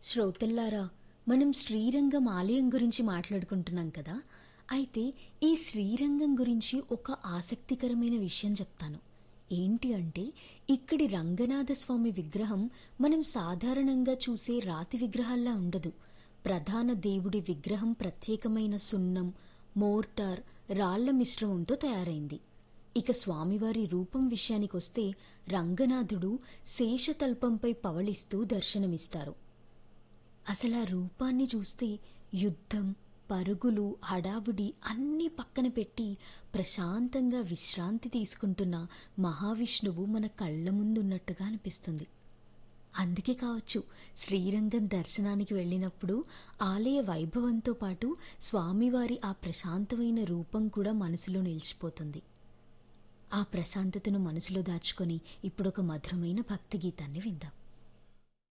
శ్రోతల్లారా మనం శ్రీరంగం ఆలయం గురించి మాట్లాడుకుంటున్నాం కదా అయితే ఈ శ్రీరంగం గురించి ఒక ఆసక్తికరమైన విషయం చెప్తాను ఏంటి అంటే ఇక్కడి రంగనాథ స్వామి విగ్రహం మనం సాధారణంగా చూసే రాతి విగ్రహాల్లా ఉండదు ప్రధాన దేవుడి విగ్రహం ప్రత్యేకమైన సున్నం మోర్టార్ రాళ్ల మిశ్రమంతో తయారైంది ఇక స్వామివారి రూపం విషయానికొస్తే రంగనాథుడు శేషతల్పంపై పవళిస్తూ దర్శనమిస్తారు అసలు ఆ రూపాన్ని చూస్తే యుద్ధం పరుగులు హడావుడి అన్నీ పక్కన పెట్టి ప్రశాంతంగా విశ్రాంతి తీసుకుంటున్న మహావిష్ణువు మన కళ్ళ ముందున్నట్టుగా అనిపిస్తుంది అందుకే కావచ్చు శ్రీరంగం దర్శనానికి వెళ్ళినప్పుడు ఆలయ వైభవంతో పాటు స్వామివారి ఆ ప్రశాంతమైన రూపం కూడా మనసులో నిలిచిపోతుంది ఆ ప్రశాంతతను మనసులో దాచుకొని ఇప్పుడు ఒక మధురమైన భక్తి గీతాన్ని విందాం